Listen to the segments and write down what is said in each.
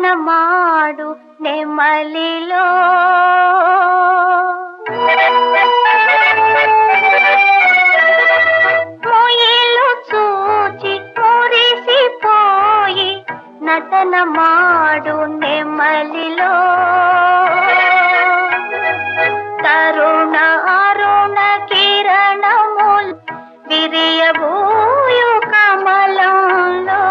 నటనమాడు నెమలిలో మొయిలు చూచి మురిసిపోయి నటనమాడు నెమలిలో తరుణ అరుణ కిరణముల్ విరియబోయు కమలంలో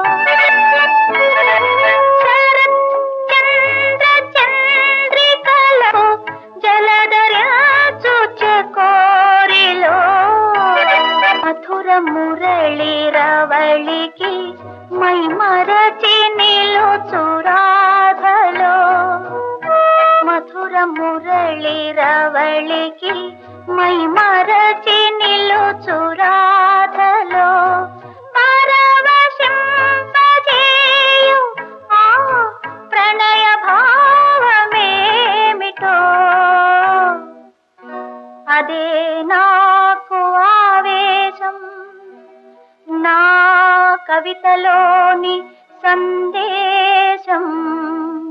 శరత్ చంద్ర చంద్రికలో జలధరాచు కోరిలో మధుర మురళి రవళికి మై మరచి నిలుచురాధలో మధుర మురళి రవళికి మై మరచి నిలుచురాధలో పరవశింపజేయు ఆ ప్రణయ భావమేమిటో అదే నాకు ఆవేశం నా కవితలోని సందేశం